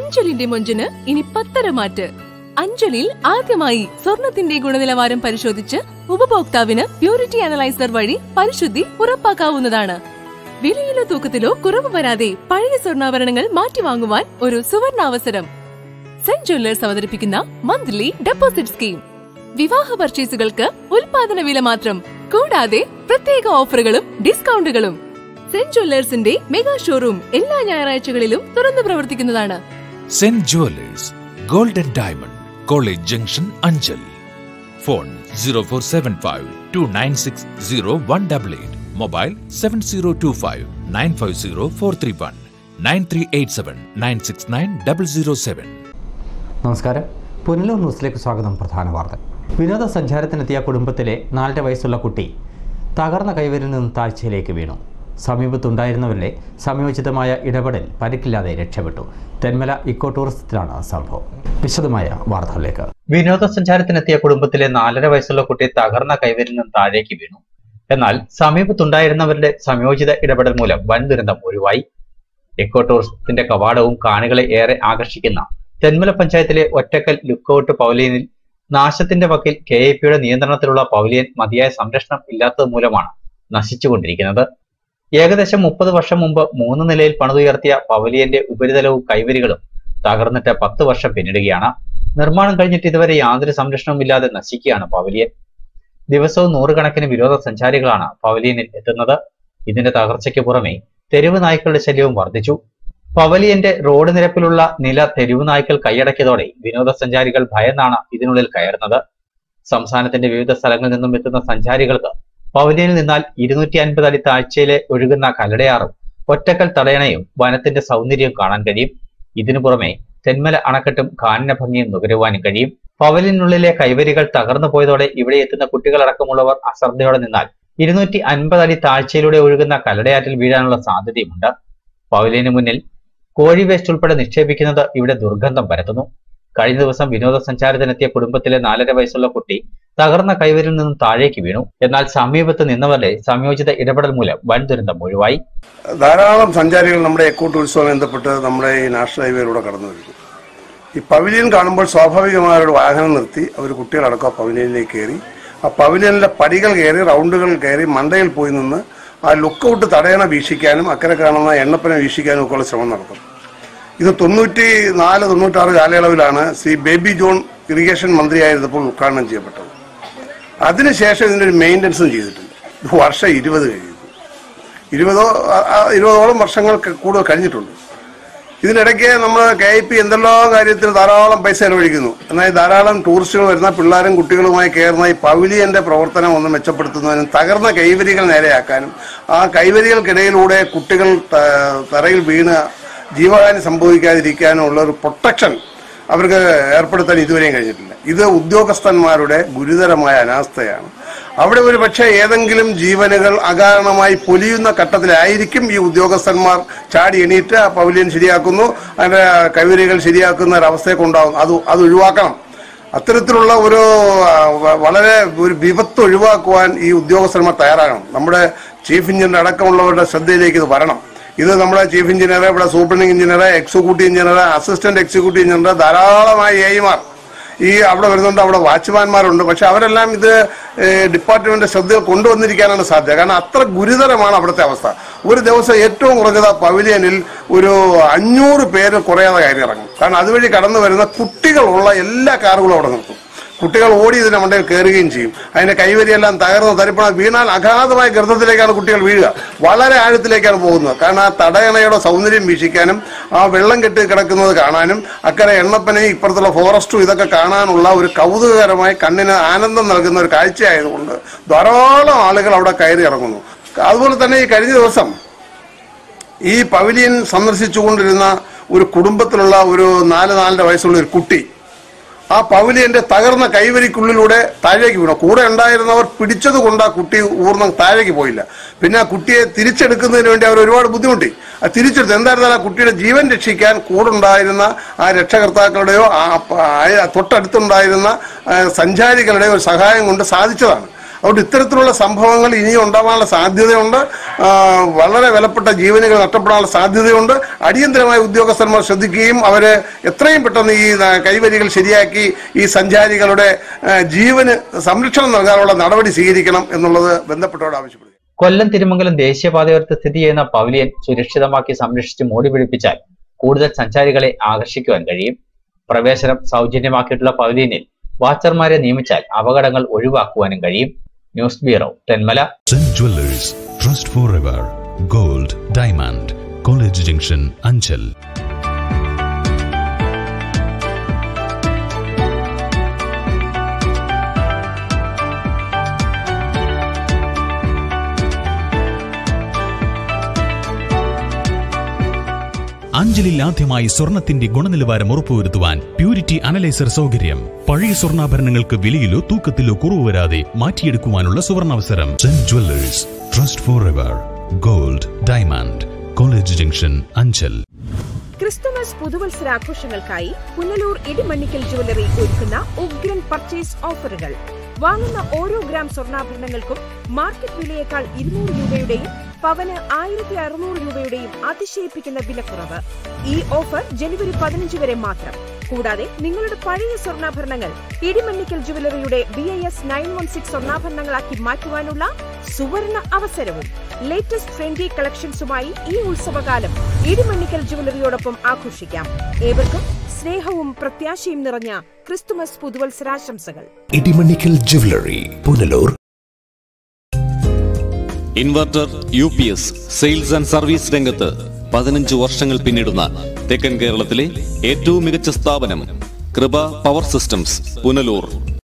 അഞ്ചലിന്റെ മൊഞ്ചിന് ഇനി പത്തര മാറ്റ് അഞ്ചലിൽ ആദ്യമായി സ്വർണത്തിന്റെ ഗുണനിലവാരം പരിശോധിച്ച് ഉപഭോക്താവിന് പ്യൂരിറ്റി അനലൈസർ വഴി പരിശുദ്ധി ഉറപ്പാക്കാവുന്നതാണ് വിലയിലോ തൂക്കത്തിലോ കുറവ് വരാതെ പഴയ സ്വർണ്ണാഭരണങ്ങൾ മാറ്റിവാങ്ങുവാൻ ഒരു സുവർണാവസരം സെന്റ് ജ്വല്ലേഴ്സ് അവതരിപ്പിക്കുന്ന മന്ത്ലി ഡെപ്പോസിറ്റ് സ്കീം വിവാഹ പർച്ചേസുകൾക്ക് ഉൽപാദന വില മാത്രം കൂടാതെ പ്രത്യേക ഓഫറുകളും ഡിസ്കൗണ്ടുകളും സെന്റ് ജ്വല്ലേഴ്സിന്റെ മെഗാ ഷോറൂം എല്ലാ ഞായറാഴ്ചകളിലും തുറന്നു പ്രവർത്തിക്കുന്നതാണ് saint jewellers golden diamond college junction Anchal phone zero four seven five two nine six zero one double eight mobile seven zero two five nine five zero four three one nine three eight seven nine six nine double zero seven നമസ്കാരം പുനലൂർ ന്യൂസിലേക്ക് സ്വാഗതം പ്രധാന വാർത്ത വിനോദസഞ്ചാരത്തിനെത്തിയ കുടുംബത്തിലെ നാലര വയസ്സുള്ള കുട്ടി തകർന്ന കൈവരിൽ നിന്ന് താഴ്ചയിലേക്ക് വീണു സമീപത്തുണ്ടായിരുന്നവരുടെ സംയോജിതമായ ഇടപെടൽ പരിക്കില്ലാതെ രക്ഷപ്പെട്ടു തെന്മല ഇക്കോ ടൂറിസത്തിലാണ് സംഭവം വിശദമായ വാർത്തകളിലേക്ക് വിനോദസഞ്ചാരത്തിനെത്തിയ കുടുംബത്തിലെ നാലര വയസ്സുള്ള കുട്ടി തകർന്ന കൈവരിൽ നിന്ന് താഴേക്ക് വീണു എന്നാൽ സമീപത്തുണ്ടായിരുന്നവരുടെ സംയോജിത ഇടപെടൽ മൂലം വൻ ദുരന്തം ഒഴിവായി എക്കോ ടൂറിസത്തിന്റെ കവാടവും കാണികളെ ഏറെ ആകർഷിക്കുന്ന തെന്മല പഞ്ചായത്തിലെ ഒറ്റക്കൽ ലുക്കൌട്ട് പവലിയനിൽ നാശത്തിന്റെ വക്കിൽ കെ എ പിയുടെ നിയന്ത്രണത്തിലുള്ള പവലിയൻ മതിയായ സംരക്ഷണം ഇല്ലാത്തത് മൂലമാണ് നശിച്ചുകൊണ്ടിരിക്കുന്നത് ഏകദേശം മുപ്പത് വർഷം മുമ്പ് മൂന്ന് നിലയിൽ പണിതുയർത്തിയ പവലിയന്റെ ഉപരിതലവും കൈവരികളും തകർന്നിട്ട് പത്ത് വർഷം പിന്നിടുകയാണ് നിർമ്മാണം കഴിഞ്ഞിട്ട് ഇതുവരെ യാതൊരു സംരക്ഷണവും ഇല്ലാതെ നശിക്കുകയാണ് പവലിയൻ ദിവസവും നൂറുകണക്കിന് വിനോദസഞ്ചാരികളാണ് പവലിയനിൽ എത്തുന്നത് ഇതിന്റെ തകർച്ചയ്ക്ക് പുറമെ തെരുവ് നായ്ക്കളുടെ ശല്യവും വർദ്ധിച്ചു പവലിയന്റെ റോഡ് നിരപ്പിലുള്ള നില തെരുവ് നായ്ക്കൾ കൈയടക്കിയതോടെ വിനോദസഞ്ചാരികൾ ഭയന്നാണ് ഇതിനുള്ളിൽ കയറുന്നത് സംസ്ഥാനത്തിന്റെ വിവിധ സ്ഥലങ്ങളിൽ നിന്നും എത്തുന്ന സഞ്ചാരികൾക്ക് പവലിയനിൽ നിന്നാൽ ഇരുന്നൂറ്റി അൻപത് അടി താഴ്ചയിലെ ഒഴുകുന്ന കല്ലടയാറും ഒറ്റക്കൽ തടയണയും വനത്തിന്റെ സൗന്ദര്യവും കാണാൻ കഴിയും ഇതിനു പുറമെ തെന്മല അണക്കെട്ടും കാനന ഭംഗിയും നുകരുവാനും കഴിയും പവലിനുള്ളിലെ കൈവരികൾ തകർന്നു പോയതോടെ ഇവിടെ എത്തുന്ന കുട്ടികളടക്കമുള്ളവർ അശ്രദ്ധയോടെ നിന്നാൽ ഇരുന്നൂറ്റി അൻപത് അടി താഴ്ചയിലൂടെ ഒഴുകുന്ന കല്ലടയാറ്റിൽ വീഴാനുള്ള സാധ്യതയുമുണ്ട് പവലിന് മുന്നിൽ കോഴി വേസ്റ്റ് ഉൾപ്പെടെ നിക്ഷേപിക്കുന്നത് ഇവിടെ ദുർഗന്ധം പരത്തുന്നു കഴിഞ്ഞ ദിവസം വിനോദസഞ്ചാരത്തിനെത്തിയ കുടുംബത്തിലെ നാലര വയസ്സുള്ള കുട്ടി തകർന്ന കൈവരിൽ നിന്നും താഴേക്ക് വീണു എന്നാൽ സമീപത്ത് നിന്നവരുടെ സംയോജിത ഇടപെടൽ മൂലം വൻ ദുരന്തം ഒഴിവായി ധാരാളം സഞ്ചാരികൾ നമ്മുടെ എക്കോ ടൂറിസവുമായി ബന്ധപ്പെട്ട് നമ്മുടെ ഈ നാഷണൽ ഹൈവേയിലൂടെ കടന്നു വരുന്നു ഈ പവിലിയൻ കാണുമ്പോൾ സ്വാഭാവികമായ ഒരു വാഹനം നിർത്തി അവർ കുട്ടികളടക്കം ആ പവിലിയനിലേക്ക് കയറി ആ പവിലിയനിലെ പടികൾ കയറി റൗണ്ടുകൾ കയറി മണ്ടയിൽ പോയി നിന്ന് ആ ലുക്കൗട്ട് തടയണ വീക്ഷിക്കാനും അക്കരെ കാണുന്ന എണ്ണപ്പന വീക്ഷിക്കാനും ഒക്കെ ഉള്ള ശ്രമം നടത്തും ഇത് തൊണ്ണൂറ്റി നാല് തൊണ്ണൂറ്റാറ് കാലയളവിലാണ് ശ്രീ ബേബി ജോൺ ഇറിഗേഷൻ മന്ത്രിയായിരുന്നപ്പോൾ ഉദ്ഘാടനം ചെയ്യപ്പെട്ടത് അതിനുശേഷം ഇതിന്റെ ഒരു മെയിൻ്റനൻസും ചെയ്തിട്ടുണ്ട് ഇത് വർഷം ഇരുപത് കഴിയുന്നു ഇരുപതോ ആ- ആ ഇരുപതോളം വർഷങ്ങൾ കൂടുതൽ കഴിഞ്ഞിട്ടുണ്ട് ഇതിനിടയ്ക്ക് നമ്മൾ കെ ഐ പി എന്തെല്ലാം കാര്യത്തിൽ ധാരാളം പൈസ ചെലവഴിക്കുന്നു എന്നാൽ ഈ ധാരാളം ടൂറിസ്റ്റുകൾ വരുന്ന പിള്ളേരും കുട്ടികളുമായി കയറുന്ന ഈ പവിലിയന്റെ പ്രവർത്തനം ഒന്ന് മെച്ചപ്പെടുത്തുന്നതിനും തകർന്ന കൈവരികൾ നേരെയാക്കാനും ആ കൈവരികൾക്കിടയിലൂടെ കുട്ടികൾ ത- തറയിൽ വീണ് ജീവഹാനി സംഭവിക്കാതിരിക്കാനും ഉള്ള ഒരു പ്രൊട്ടക്ഷൻ അവർക്ക് ഏർപ്പെടുത്താൻ ഇതുവരെയും കഴിഞ്ഞിട്ടില്ല ഇത് ഉദ്യോഗസ്ഥന്മാരുടെ ഗുരുതരമായ അനാസ്ഥയാണ് അവിടെ ഒരു പക്ഷേ ഏതെങ്കിലും ജീവനുകൾ അകാരണമായി പൊലിയുന്ന ഘട്ടത്തിലായിരിക്കും ഈ ഉദ്യോഗസ്ഥന്മാർ ചാടി എണീറ്റ് ആ പവലിയൻ ശരിയാക്കുന്നു അതിന്റെ കൈവരികൾ ശരിയാക്കുന്ന ഒരു അവസ്ഥയൊക്കെ ഉണ്ടാകും അത് അത് ഒഴിവാക്കണം അത്തരത്തിലുള്ള ഒരു ആ, വ- വളരെ ഒരു വിപത്ത് ഒഴിവാക്കുവാൻ ഈ ഉദ്യോഗസ്ഥന്മാർ തയ്യാറാകണം നമ്മുടെ ചീഫ് എഞ്ചിനീയർ അടക്കമുള്ളവരുടെ ശ്രദ്ധയിലേക്ക് ഇത് വരണം ഇത് നമ്മുടെ ചീഫ് എഞ്ചിനീയർ ഇവിടെ superintending engineer executive engineer assistant executive engineer ധാരാളമായി എഐമാർ ഈ അവിടെ വരുന്നുണ്ട് അവിടെ വാച്ച്മാൻമാരുണ്ട് പക്ഷെ അവരെല്ലാം ഇത് ഡിപ്പാർട്ട്മെന്റ് ശ്രദ്ധയിൽ കൊണ്ടുവന്നിരിക്കാനാണ് സാധ്യത കാരണം അത്ര ഗുരുതരമാണ് അവിടുത്തെ അവസ്ഥ ഒരു ദിവസം ഏറ്റവും കുറഞ്ഞത് ആ പവിലിയനിൽ ഒരു അഞ്ഞൂറ് പേര് കുറയാതെ കയറി ഇറങ്ങും കാരണം അതുവഴി കടന്നു വരുന്ന കുട്ടികളുള്ള എല്ലാ കാറുകളും അവിടെ നിർത്തും കുട്ടികൾ ഓടി ഇതിന്റെ മണ്ടയിൽ കയറുകയും ചെയ്യും അതിന്റെ കൈവരിയെല്ലാം തകർന്ന് തരിപ്പണ വീണാൽ അഗാധമായ ഗർത്തത്തിലേക്കാണ് കുട്ടികൾ വീഴുക വളരെ ആഴത്തിലേക്കാണ് പോകുന്നത് കാരണം ആ തടയണയുടെ സൗന്ദര്യം വീക്ഷിക്കാനും ആ വെള്ളം കെട്ടി കിടക്കുന്നത് കാണാനും അക്കരെ എണ്ണപ്പനയും ഇപ്പുറത്തുള്ള ഫോറസ്റ്റും ഇതൊക്കെ കാണാനുള്ള ഒരു കൗതുകകരമായി കണ്ണിന് ആനന്ദം നൽകുന്ന ഒരു കാഴ്ചയായതുകൊണ്ട് ധാരാളം ആളുകൾ അവിടെ കയറി ഇറങ്ങുന്നു അതുപോലെ തന്നെ ഈ കഴിഞ്ഞ ദിവസം ഈ പവിലിയൻ സന്ദർശിച്ചുകൊണ്ടിരുന്ന ഒരു കുടുംബത്തിലുള്ള ഒരു നാല് നാലര വയസ്സുള്ള ഒരു കുട്ടി ആ പവിലിയന്റെ തകർന്ന കൈവരിക്കുള്ളിലൂടെ താഴേക്ക് വീണു കൂടെ ഉണ്ടായിരുന്നവർ പിടിച്ചത് കൊണ്ട് ആ കുട്ടി ഊർന്ന് താഴേക്ക് പോയില്ല പിന്നെ ആ കുട്ടിയെ തിരിച്ചെടുക്കുന്നതിന് വേണ്ടി അവർ ഒരുപാട് ബുദ്ധിമുട്ടി ആ തിരിച്ചെടുത്ത് എന്തായിരുന്നാലും ആ കുട്ടിയുടെ ജീവൻ രക്ഷിക്കാൻ കൂടെ ഉണ്ടായിരുന്ന ആ രക്ഷകർത്താക്കളുടെയോ ആ പ- ആ തൊട്ടടുത്തുണ്ടായിരുന്ന ആ, സഞ്ചാരികളുടെയോ ഒരു സഹായം കൊണ്ട് സാധിച്ചതാണ് അതുകൊണ്ട് ഇത്തരത്തിലുള്ള സംഭവങ്ങൾ ഇനിയും ഉണ്ടാവാനുള്ള സാധ്യതയുണ്ട് ആ, വളരെ വിലപ്പെട്ട ജീവനുകൾ നഷ്ടപ്പെടാനുള്ള സാധ്യതയുണ്ട് അടിയന്തരമായ ഉദ്യോഗസ്ഥന്മാർ ശ്രദ്ധിക്കുകയും അവര് എത്രയും പെട്ടെന്ന് ഈ ന- കൈവരികൾ ശരിയാക്കി ഈ സഞ്ചാരികളുടെ ആ, ജീവന് സംരക്ഷണം നൽകാനുള്ള നടപടി സ്വീകരിക്കണം എന്നുള്ളത് ബന്ധപ്പെട്ടവരോട് ആവശ്യപ്പെടുക കൊല്ലം തിരുമംഗലം ദേശീയപാതയോരത്ത് സ്ഥിതി ചെയ്യുന്ന പവലിയൻ സുരക്ഷിതമാക്കി സംരക്ഷിച്ച് മൂടി പിടിപ്പിച്ചാൽ കൂടുതൽ സഞ്ചാരികളെ ആകർഷിക്കുവാൻ കഴിയും പ്രവേശനം സൗജന്യമാക്കിയിട്ടുള്ള പവലിയനിൽ വാച്ചർമാരെ നിയമിച്ചാൽ അപകടങ്ങൾ ഒഴിവാക്കുവാനും കഴിയും news bureau Thenmala St. Jewelers, Trust Forever, Gold, Diamond, College Junction, Anchal. അഞ്ചലിൽ ആദ്യമായി സ്വർണത്തിന്റെ ഗുണനിലവാരം ഉറപ്പുവരുത്തുവാൻ പ്യൂരിറ്റി അനലൈസർ സൗകര്യം പഴയ സ്വർണ്ണാഭരണങ്ങൾക്ക് വിലയിലോ തൂക്കത്തിലോ കുറവ് വരാതെ മാറ്റിയെടുക്കുവാനുള്ള സുവർണാവസരം saint jewellers trust forever gold diamond college junction Anchal Christmas പുതുവത്സരാഘോഷങ്ങൾക്കായി പുനലൂർ ഇടിമണ്ണിക്കൽ ജുവലറി ഒരുക്കുന്ന ഉഗ്രൻ പർച്ചേസ് ഓഫറുകൾ വാങ്ങുന്ന ഓരോ ഗ്രാം സ്വർണ്ണാഭരണങ്ങൾക്കും മാർക്കറ്റ് വിലയേക്കാൾ ഇരുന്നൂറ് രൂപയുടെയും പവന് ആയിരത്തി അറുന്നൂറ് രൂപയുടെയും അതിശയിപ്പിക്കുന്ന വിലക്കുറവ് ഈ ഓഫർ ജനുവരി പതിനഞ്ച് വരെ മാത്രം കൂടാതെ നിങ്ങളുടെ പഴയ സ്വർണ്ണാഭരണങ്ങൾ ഇടിമണ്ണിക്കൽ ജുവലറിയുടെ B I S nine one six സ്വർണ്ണാഭരണങ്ങളാക്കി മാറ്റുവാനുള്ള സുവർണ അവസരവും ലേറ്റസ്റ്റ് ട്രെൻഡി കളക്ഷൻസുമായി ഈ ഉത്സവകാലം ഇടിമണ്ണിക്കൽ ജുവലറിയോടൊപ്പം ആഘോഷിക്കാം ഏവർക്കും സ്നേഹവും പ്രത്യാശയും നിറഞ്ഞ ക്രിസ്തുമസ് പുതുവത്സരാശംസകൾ Idimannickal jewellery Punalur inverter U P S sales and service രംഗത്ത് പതിനഞ്ച് വർഷങ്ങൾ പിന്നിടുന്ന തെക്കൻ കേരളത്തിലെ ഏറ്റവും മികച്ച സ്ഥാപനം കൃപ പവർ സിസ്റ്റംസ് പുനലൂർ